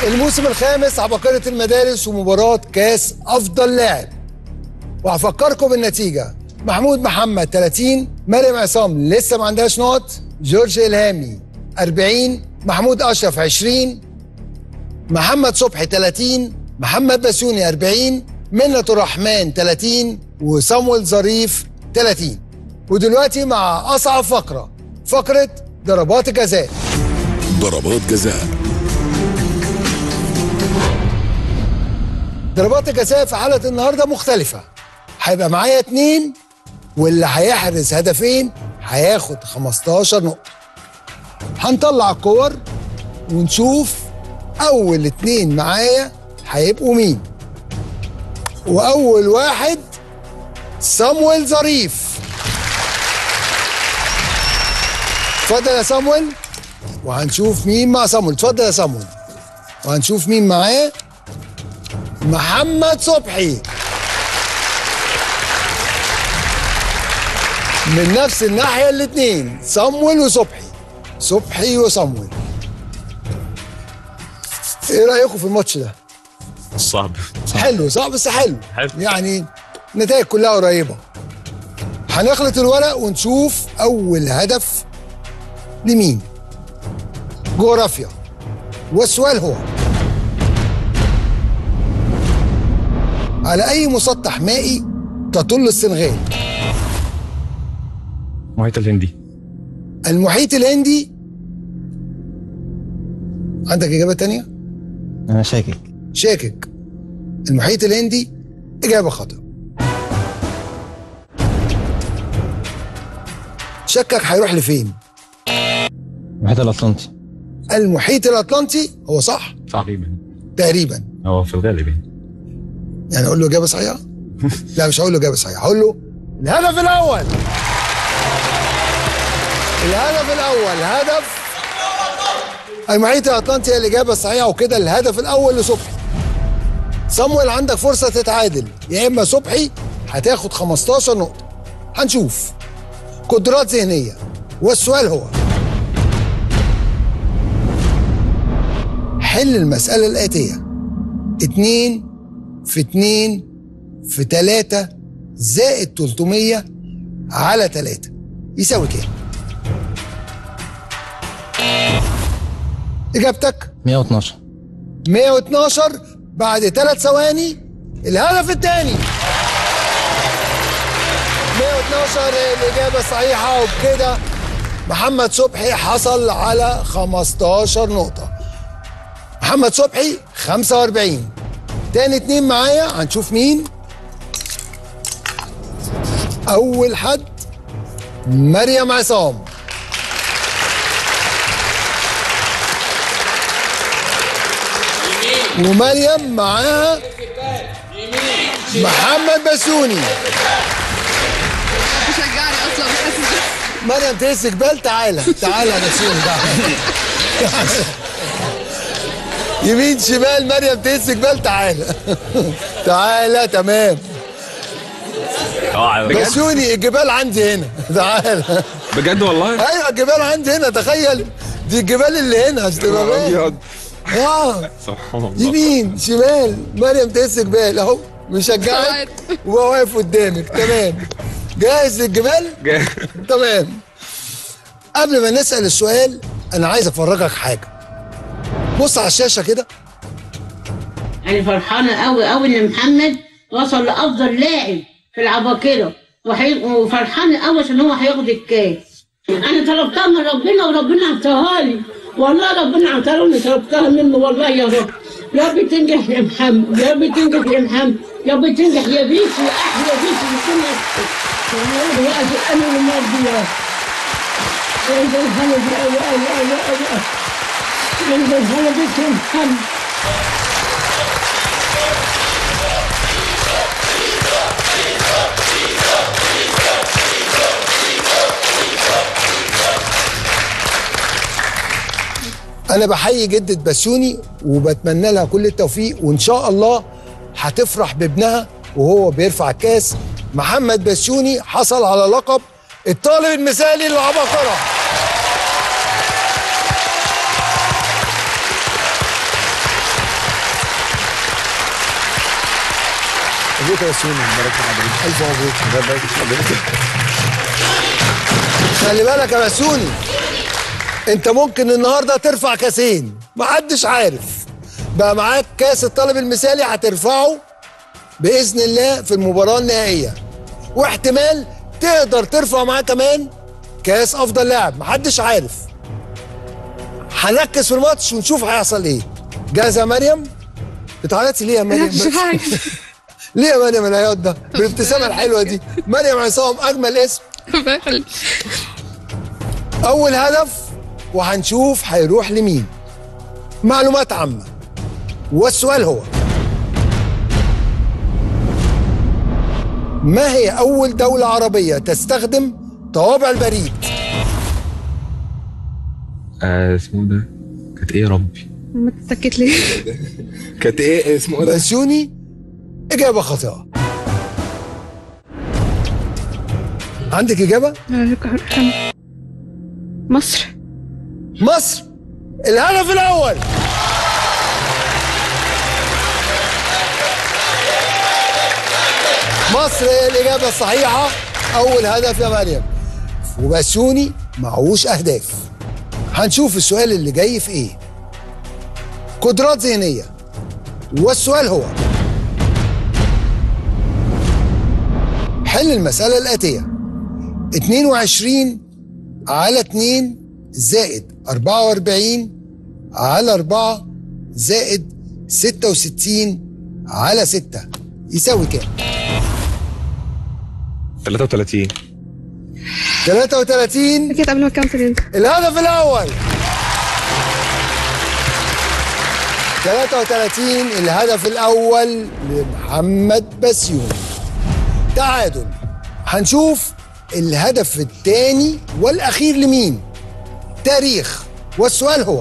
الموسم الخامس عباقرة المدارس ومباراة كاس أفضل لاعب وهفكركم بالنتيجة محمود محمد 30 مريم عصام لسه ما عندهاش نقط جورج إلهامي 40 محمود أشرف 20 محمد صبحي 30 محمد بسيوني 40 منة الرحمن 30 وصامويل ظريف 30 ودلوقتي مع أصعب فقرة فقرة ضربات الجزاء ضربات جزاء ضربات الجزاء في حلقة النهاردة مختلفة هيبقى معايا اتنين واللي هيحرز هدفين هياخد 15 نقطة هنطلع الكور ونشوف أول اتنين معايا هيبقوا مين وأول واحد صامويل ظريف اتفضل يا صامويل وهنشوف مين مع صامويل اتفضل يا صامويل وهنشوف مين معاه محمد صبحي من نفس الناحية الاتنين صمويل وصبحي صبحي وصمويل ايه رأيكم في الماتش ده؟ صعب حلو صعب بس حلو حلو. يعني النتائج كلها قريبة هنخلط الورق ونشوف أول هدف لمين جغرافيا والسؤال هو على أي مسطح مائي تطل السنغال المحيط الهندي المحيط الهندي عندك إجابة تانية؟ انا شاكك شاكك المحيط الهندي إجابة خاطئة شكك هيروح لفين؟ المحيط الاطلنطي المحيط الأطلنطي هو صح تقريبا تقريبا هو في الغالب يعني يعني أقول له إجابة صحيحة؟ لا مش هقول له إجابة صحيحة هقول له الهدف الأول الهدف الأول هدف المحيط الأطلنطي هي الإجابة الصحيحة وكده الهدف الأول لصبحي صمويل عندك فرصة تتعادل يا إما صبحي هتاخد 15 نقطة هنشوف قدرات ذهنية والسؤال هو حل المسألة الآتية اتنين في اتنين في تلاتة زائد 300 على تلاتة يساوي كام؟ إجابتك 112 112 بعد ثلاث ثواني الهدف الثاني 112 الإجابة الصحيحة وبكده محمد صبحي حصل على 15 نقطة محمد صبحي 45 تاني اتنين معايا هنشوف مين أول حد مريم عصام ومريم معاها محمد بسوني بيشجعني اصلا مش حاسس مريم تمسك بال تعالى تعالى يا بسوني تعالى يمين شمال مريم تمسك بال تعالى تعالى تمام اه بجد بسوني الجبال عندي هنا تعالى بجد والله ايوه الجبال عندي هنا تخيل دي الجبال اللي هنا عشان تبقى فاهم. ابيض اه سبحان الله يمين شمال مريم تمسك بال اهو مشجعك وهو واقف قدامك تمام جاهز للجبال جاي. تمام قبل ما نسال السؤال انا عايز افرجك حاجه بص على الشاشه كده أنا فرحانة أوي أوي إن محمد وصل لأفضل لاعب في العباقرة وحي... وفرحانة أوي عشان هو هياخد الكاس أنا طلبتها من ربنا وربنا عطاها لي والله ربنا عطاها لي طلبتها منه والله يا رب يا رب تنجح يا محمد يا رب تنجح يا محمد يا رب تنجح يا بيتي يا أحلى بيتي بكل يا أخي أنا المرضي يا أنت الحلو دي أوي أوي أوي أوي أنت الحلو دي يا محمد انا بحيي جدة بسيوني وبتمنى لها كل التوفيق وان شاء الله هتفرح بابنها وهو بيرفع الكاس محمد بسيوني حصل على لقب الطالب المثالي للعباقرة مبروك يا سوني مبروك حضرتك الف مبروك خلي بالك يا بسوني انت ممكن النهارده ترفع كاسين محدش عارف بقى معاك كاس الطالب المثالي هترفعه باذن الله في المباراه النهائيه واحتمال تقدر ترفع معاه كمان كاس افضل لاعب محدش عارف هنركز في الماتش ونشوف هيحصل ايه جاهزه يا مريم بتعيطي ليه يا مريم مش عارف ليه يا مريم العياط ده بالابتسامه الحلوه دي مريم عصام اجمل اسم الله يخليك اول هدف وهنشوف هيروح لمين معلومات عامه والسؤال هو ما هي اول دوله عربيه تستخدم طوابع البريد آه اسمه ده كانت ايه يا ربي ما تتسكت ليه كانت ايه اسمه ده بسيوني اجابه خاطئه عندك اجابه مصر مصر الهدف الاول مصر هي الاجابه الصحيحه اول هدف يا مريم وبسيوني معهوش اهداف هنشوف السؤال اللي جاي في ايه قدرات ذهنيه والسؤال هو حل المساله الاتيه 22 على 2 زائد 44 على 4 زائد 66 على 6 يساوي كام؟ 33 33 اكيد قبل ما تكمل انت الهدف الأول 33 الهدف الأول لمحمد بسيوني تعادل هنشوف الهدف الثاني والأخير لمين تاريخ والسؤال هو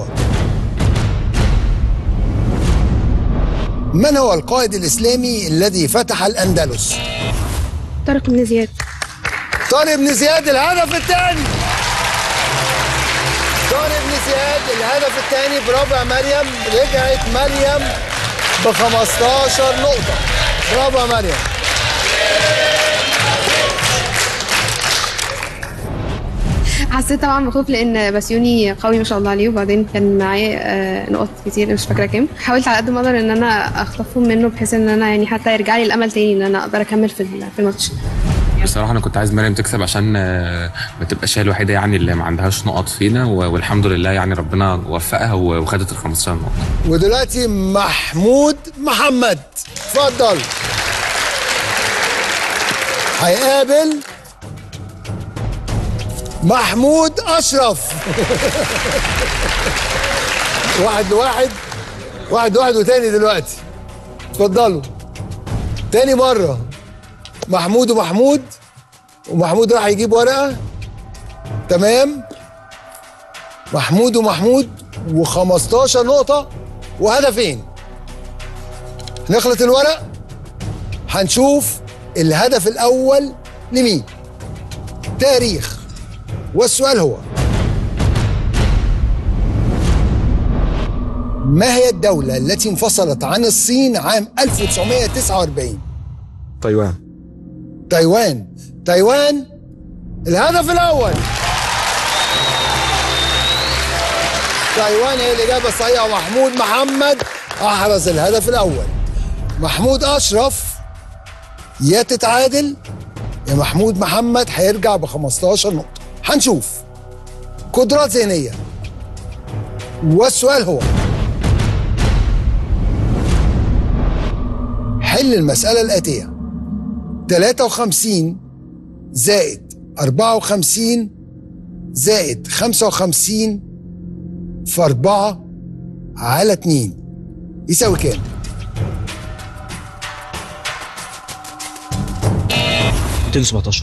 من هو القائد الإسلامي الذي فتح الأندلس طارق بن زياد طارق بن زياد الهدف الثاني طارق بن زياد الهدف الثاني برافو يا مريم رجعت مريم ب 15 نقطة برافو يا مريم حسيت طبعا بخوف لان بسيوني قوي ما شاء الله عليه وبعدين كان معاه آه، نقط كتير مش فاكره كام حاولت على قد ما اقدر ان انا اخطفهم منه بحيث ان انا يعني حتى يرجع لي الامل تاني ان انا اقدر اكمل في ال- في الماتش بصراحة أنا كنت عايز مريم تكسب عشان آه، ما تبقاش هي الوحيدة يعني اللي ما عندهاش نقط فينا و- والحمد لله يعني ربنا وفقها و- وخدت ال 15 نقطة. ودلوقتي محمود محمد اتفضل هيقابل محمود اشرف واحد لواحد واحد لواحد وتاني دلوقتي اتفضلوا تاني مرة محمود ومحمود ومحمود راح يجيب ورقة تمام محمود ومحمود و15 نقطة وهدفين نخلط الورق هنشوف الهدف الأول لمين تاريخ والسؤال هو ما هي الدولة التي انفصلت عن الصين عام 1949 تايوان تايوان تايوان الهدف الأول تايوان هي الإجابة الصحيحة محمود محمد أحرز الهدف الأول محمود أشرف يا تتعادل يا محمود محمد هيرجع ب 15 نقطة هنشوف قدرات ذهنية والسؤال هو حل المسألة الآتية 53 زائد 54 زائد 55 في 4 على 2 يساوي كام؟ 217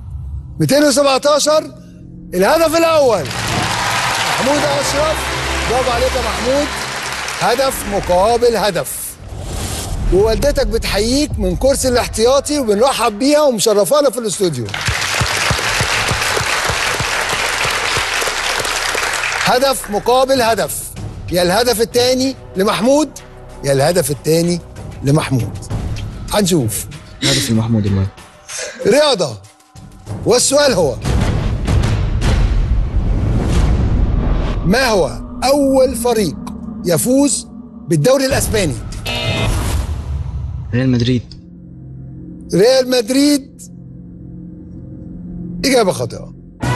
217 الهدف الاول محمود اشرف برافو عليك يا محمود هدف مقابل هدف ووالدتك بتحييك من كرسي الاحتياطي وبنرحب بيها ومشرفانا في الاستوديو هدف مقابل هدف يا الهدف الثاني لمحمود يا الهدف الثاني لمحمود هنشوف هدف المحمود المهم رياضة والسؤال هو ما هو أول فريق يفوز بالدوري الأسباني ريال مدريد ريال مدريد إجابة خاطئة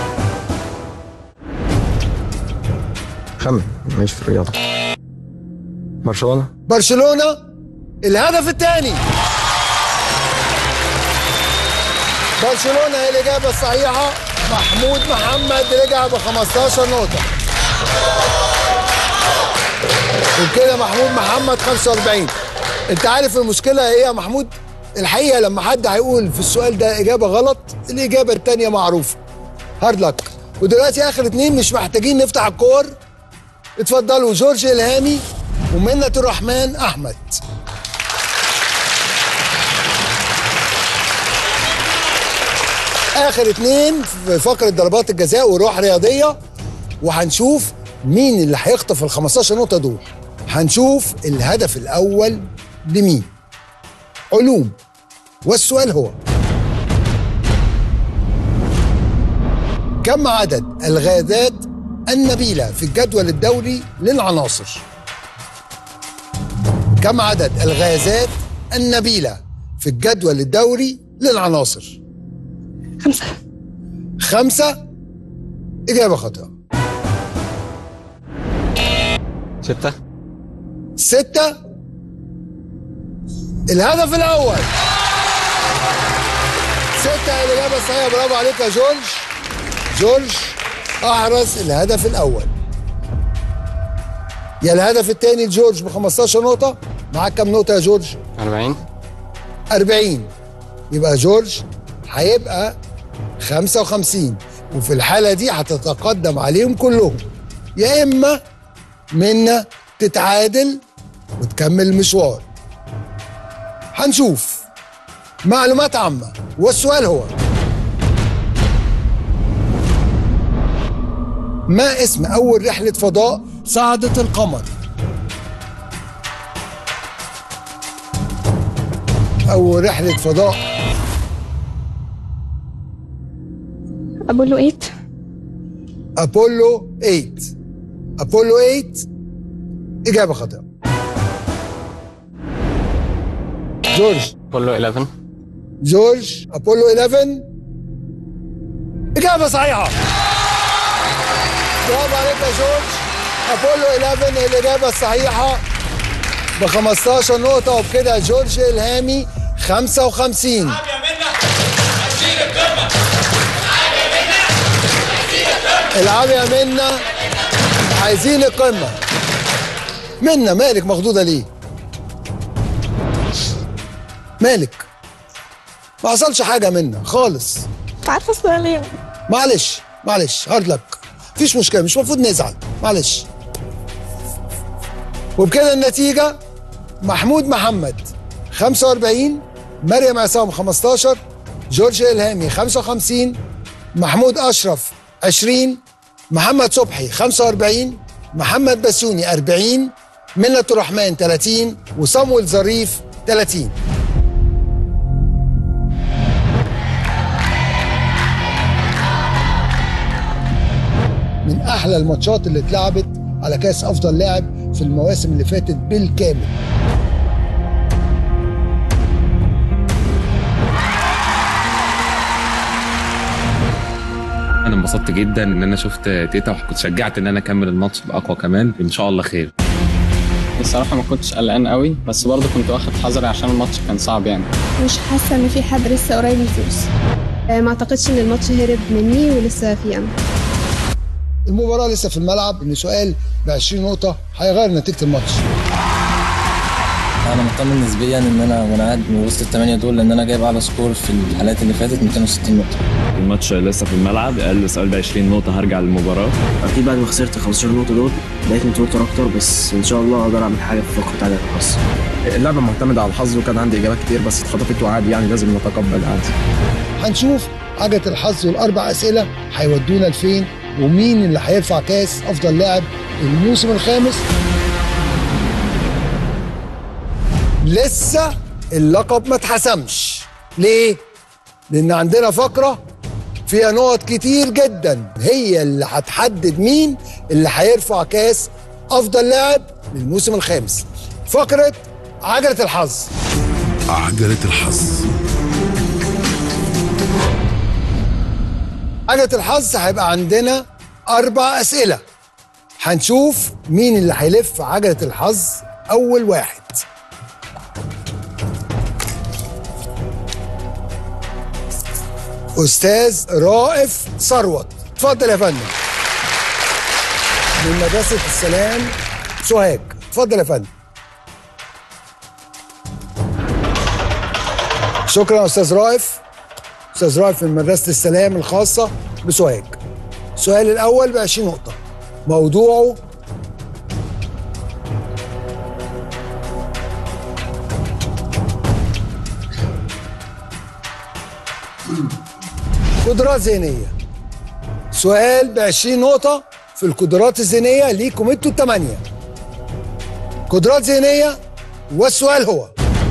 خمن ماشي في الرياضة برشلونة برشلونة الهدف الثاني برشلونة هي الإجابة الصحيحة محمود محمد رجع ب 15 نقطة وكده محمود محمد 45 أنت عارف المشكلة إيه يا محمود؟ الحقيقة لما حد هيقول في السؤال ده إجابة غلط الإجابة التانية معروفة هارد لك ودلوقتي آخر اتنين مش محتاجين نفتح الكور اتفضلوا جورج إلهامي ومنة الرحمن أحمد اخر اتنين في فقره ضربات الجزاء وروح رياضيه وهنشوف مين اللي هيخطف ال 15 نقطه دول هنشوف الهدف الاول لمين علوم والسؤال هو كم عدد الغازات النبيله في الجدول الدوري للعناصر كم عدد الغازات النبيله في الجدول الدوري للعناصر خمسة خمسة إجابة خاطئة ستة ستة الهدف الأول ستة الإجابة الصحيحة برافو عليك يا جورج جورج أحرز الهدف الأول يا الهدف الثاني لجورج ب 15 نقطة معاك كام نقطة يا جورج؟ 40 40 يبقى جورج هيبقى 55 وفي الحالة دي هتتقدم عليهم كلهم يا إما منا تتعادل وتكمل المشوار هنشوف معلومات عامة والسؤال هو ما اسم أول رحلة فضاء صعدت القمر؟ أول رحلة فضاء أبولو 8 أبولو 8 أبولو 8 إجابة خاطئة جورج كله 11 جورج أبولو 11 إجابة صحيحة برافو عليك يا جورج أبولو 11 هي الإجابة الصحيحة ب 15 نقطة وبكده جورج إلهامي 55 العب يا منا عايزين القمة منا مالك مخضوضة ليه؟ مالك ما حصلش حاجة منا خالص مش عارفة السؤال ايه معلش معلش هارد لك مفيش مشكلة مش المفروض نزعل معلش وبكده النتيجة محمود محمد 45 مريم عصام 15 جورج إلهامي 55 محمود أشرف 20 محمد صبحي 45 محمد بسيوني 40 منة الرحمن 30 وصمويل ظريف 30 من احلى الماتشات اللي اتلعبت على كاس افضل لاعب في المواسم اللي فاتت بالكامل انا انبسطت جدا ان انا شفت تيتا وكنت شجعت ان انا اكمل الماتش باقوى كمان ان شاء الله خير الصراحة ما كنتش قلقان قوي بس برضه كنت واخد حذري عشان الماتش كان صعب يعني مش حاسة إن في حد لسه قريب يفوز آه، ما أعتقدش إن الماتش هرب مني ولسه في أمل المباراه لسه في الملعب ان سؤال ب 20 نقطه هيغير نتيجه الماتش انا مطمن نسبيا ان انا وانا قاعد من وسط الثمانيه دول لان انا جايب اعلى سكور في الحالات اللي فاتت 260 نقطه الماتش لسه في الملعب اقل سؤال ب 20 نقطه هرجع للمباراه اكيد بعد ما خسرت 15 نقطه دول بقيت متوتر اكتر بس ان شاء الله اقدر اعمل حاجه في الفقره بتاعت الحظ اللعبة معتمدة على الحظ وكان عندي إجابات كتير بس اتخطفت وعادي يعني لازم نتقبل عادي هنشوف عجله الحظ والاربع اسئله هيودونا لفين ومين اللي هيرفع كاس افضل لاعب الموسم الخامس لسه اللقب ما اتحسمش ليه؟ لأن عندنا فقرة فيها نقط كتير جدا هي اللي هتحدد مين اللي هيرفع كاس أفضل لاعب للموسم الخامس فقرة عجلة الحظ عجلة الحظ عجلة الحظ هيبقى عندنا أربع أسئلة هنشوف مين اللي هيلف عجلة الحظ أول واحد أستاذ رائف ثروت اتفضل يا فندم من مدرسة السلام سوهاج اتفضل يا فندم شكرا يا أستاذ رائف أستاذ رائف من مدرسة السلام الخاصة بسوهاج السؤال الأول ب 20 نقطة موضوعه قدرات ذهنية سؤال ب 20 نقطة في القدرات الذهنية ليكم انتوا الثمانية قدرات ذهنية والسؤال هو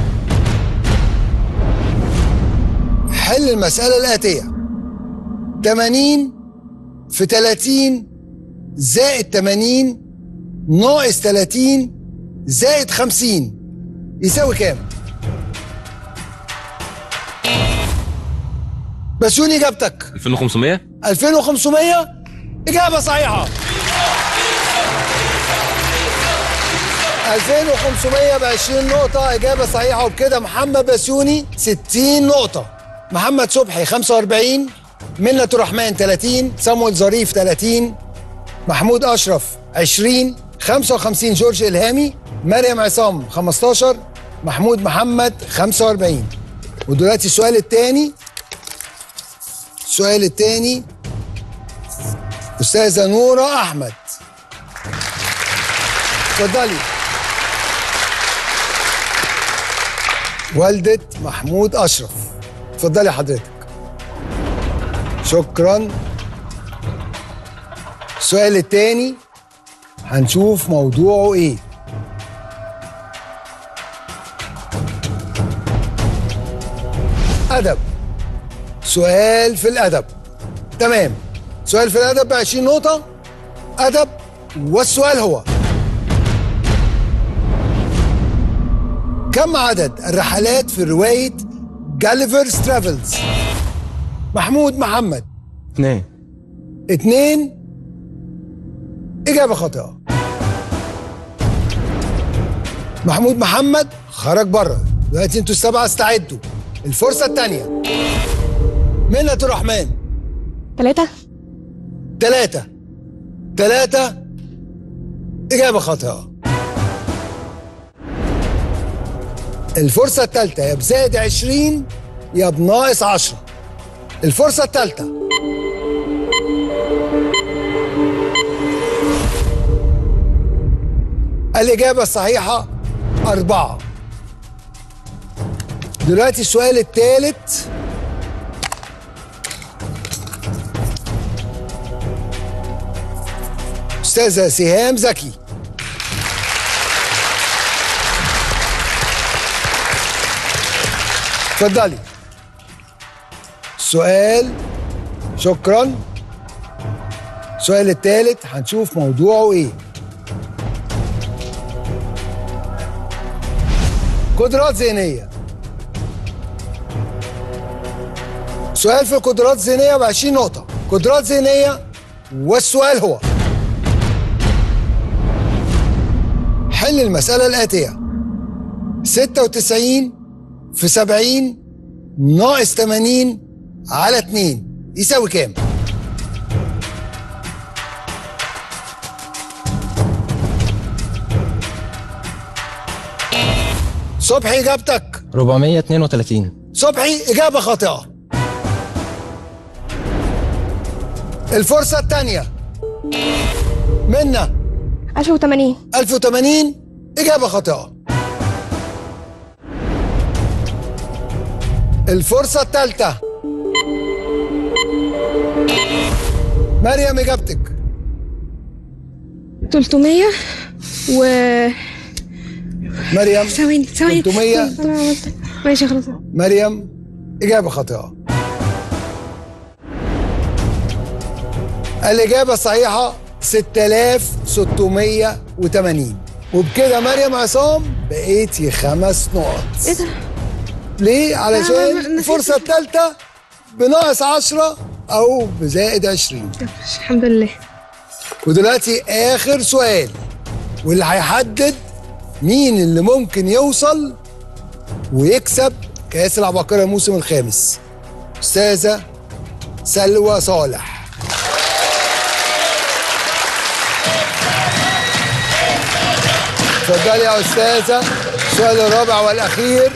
حل المسألة الآتية 80 في 30 زائد 80 ناقص 30 زائد 50 يساوي كام؟ بسيوني اجابتك 2500 2500 إجابة صحيحة 2500 ب 20 نقطة إجابة صحيحة وبكده محمد بسيوني 60 نقطة محمد صبحي 45 منة الرحمن 30 صامويل ظريف 30 محمود أشرف 20 55 جورج إلهامي مريم عصام 15 محمود محمد 45 ودلوقتي السؤال الثاني السؤال الثاني أستاذة نورة أحمد اتفضلي والدة محمود أشرف اتفضلي حضرتك شكرا السؤال الثاني هنشوف موضوعه ايه أدب سؤال في الأدب تمام سؤال في الأدب ب 20 نقطة أدب والسؤال هو كم عدد الرحلات في رواية جاليفرز ترافلز محمود محمد اثنين اتنين إجابة خاطئة محمود محمد خرج بره دلوقتي انتوا السبعة استعدوا الفرصة الثانية منة الرحمن ثلاثة ثلاثة ثلاثة إجابة خاطئة الفرصة الثالثة يا بزائد 20 يا بناقص 10 الفرصة الثالثة الإجابة الصحيحة أربعة دلوقتي السؤال الثالث أستاذة سهام زكي اتفضلي سؤال شكرا السؤال الثالث هنشوف موضوعه ايه قدرات ذهنية سؤال في القدرات الذهنية ب 20 نقطة قدرات ذهنية والسؤال هو حل المسألة الآتية 96 في 70 ناقص 80 على 2 يساوي كام؟ صبحي إجابتك 432 صبحي إجابة خاطئة الفرصة الثانية منا 1080 1080 إجابة خاطئة الفرصة الثالثة مريم إجابتك 300 و مريم ثواني ثواني 300 أنا عملت- ماشي خلاص مريم إجابة خاطئة الإجابة الصحيحة 6680 وبكده مريم عصام بقيتي خمس نقط ايه ده؟ ليه؟ آه، علشان نسيت. الفرصة الثالثة بناقص 10 أو بزائد 20 الحمد لله ودلوقتي آخر سؤال واللي هيحدد مين اللي ممكن يوصل ويكسب كأس العباقرة الموسم الخامس أستاذة سلوى صالح اتفضلي يا أستاذة السؤال الرابع والأخير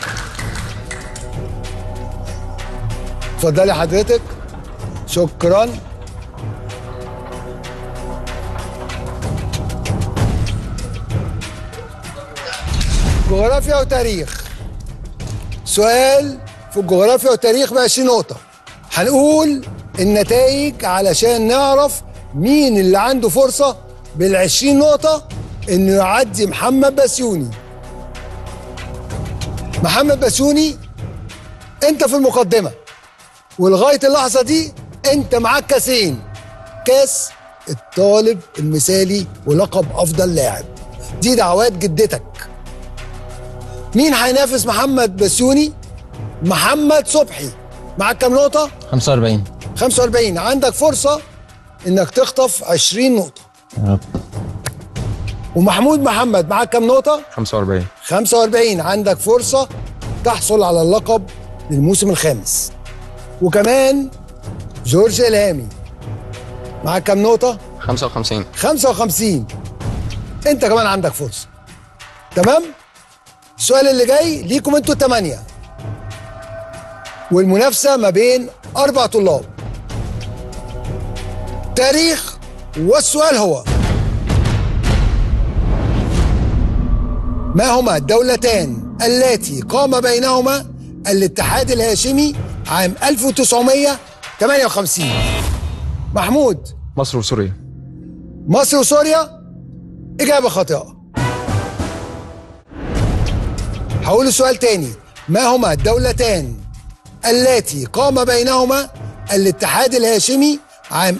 اتفضلي حضرتك شكرا جغرافيا وتاريخ سؤال في الجغرافيا والتاريخ ب 20 نقطة هنقول النتائج علشان نعرف مين اللي عنده فرصة بال 20 نقطة انه يعدي محمد بسيوني محمد بسيوني انت في المقدمة ولغاية اللحظة دي انت معاك كاسين كاس الطالب المثالي ولقب افضل لاعب دي دعوات جدتك مين هينافس محمد بسيوني محمد صبحي معاك كام نقطة 45 45 عندك فرصة انك تخطف 20 نقطة يا رب ومحمود محمد معاك كام نقطة 45 45 عندك فرصة تحصل على اللقب للموسم الخامس وكمان جورج إلهامي معاك كام نقطة 55 55 انت كمان عندك فرصة تمام السؤال اللي جاي ليكم انتوا الثمانية والمنافسة ما بين أربع طلاب تاريخ والسؤال هو ما هما الدولتان اللاتي قام بينهما الاتحاد الهاشمي عام 1958 محمود مصر وسوريا مصر وسوريا إجابة خاطئة هقول السؤال تاني ما هما الدولتان اللاتي قام بينهما الاتحاد الهاشمي عام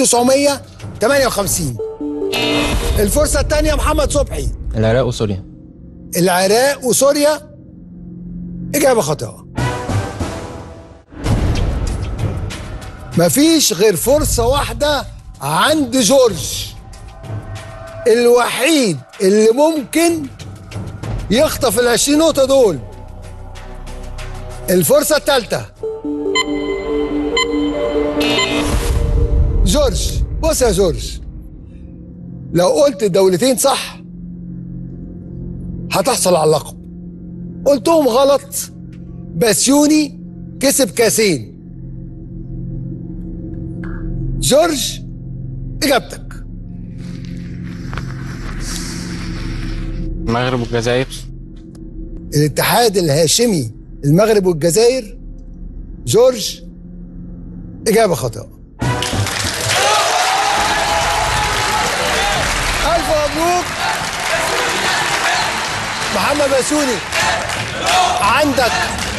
1958 الفرصة الثانية محمد صبحي العراق وسوريا العراق وسوريا إجابة خاطئة مفيش غير فرصة واحدة عند جورج الوحيد اللي ممكن يخطف ال 20 نقطة دول الفرصة الثالثة جورج بص يا جورج لو قلت الدولتين صح هتحصل على اللقب قلتهم غلط بسيوني كسب كاسين جورج اجابتك المغرب والجزائر الاتحاد الهاشمي المغرب والجزائر جورج إجابة خاطئة ألف مبروك محمد بسوني عندك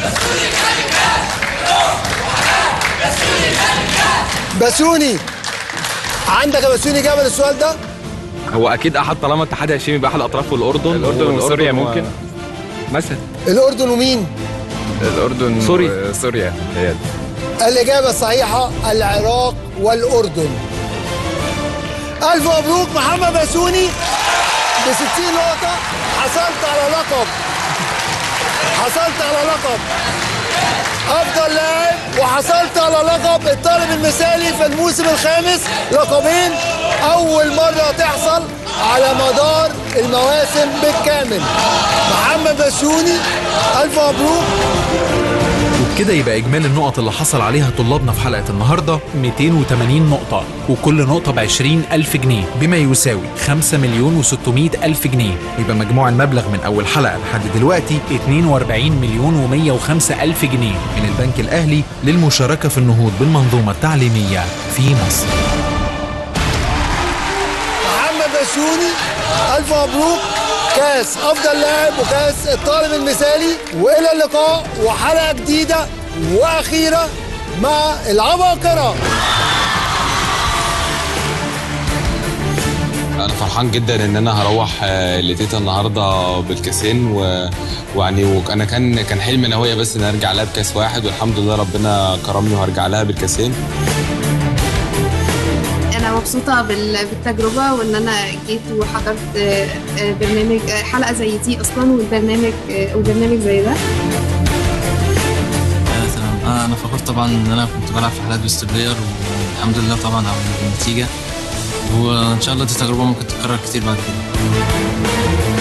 بسوني عندك يا بسوني إجابة للسؤال ده؟ هو اكيد احد طالما اتحاد هشيمي يبقى احد اطرافه الاردن الأردن والأردن وسوريا و- ممكن. مثلا الأردن ومين؟ الاردن سوري. وسوريا هي دي. الإجابة الصحيحة العراق والأردن ألف مبروك محمد بسوني ب 60 نقطة حصلت على لقب حصلت على لقب أفضل لاعب وحصلت على لقب الطالب المثالي في الموسم الخامس لقبين أول مرة تحصل على مدار المواسم بالكامل محمد بسوني ألف مبروك وبكده يبقى إجمالي النقط اللي حصل عليها طلابنا في حلقة النهاردة 280 نقطة وكل نقطة ب 20 ألف جنيه بما يساوي 5 مليون و600 ألف جنيه يبقى مجموع المبلغ من أول حلقة لحد دلوقتي 42 مليون و105 ألف جنيه من البنك الأهلي للمشاركة في النهوض بالمنظومة التعليمية في مصر محمد بسيوني ألف مبروك كاس أفضل لاعب وكاس الطالب المثالي وإلى اللقاء وحلقة جديدة واخيره مع العباقره انا فرحان جدا ان انا هروح آه، لتيتا النهارده بالكاسين و... ويعني وانا كان كان حلمي انا وهي بس ان ارجع لها بكاس واحد والحمد لله ربنا كرمني وهرجع لها بالكاسين انا مبسوطه بال- بالتجربه وان انا جيت وحضرت آه، آه، برنامج آه، حلقه زي دي اصلا والبرنامج آه، وبرنامج زي ده آه تمام آه انا فخور طبعا ان انا كنت بلعب في حلقات بيست بلاير والحمد لله طبعا على النتيجه وان شاء الله دي تجربه ممكن تتكرر كتير بعد كده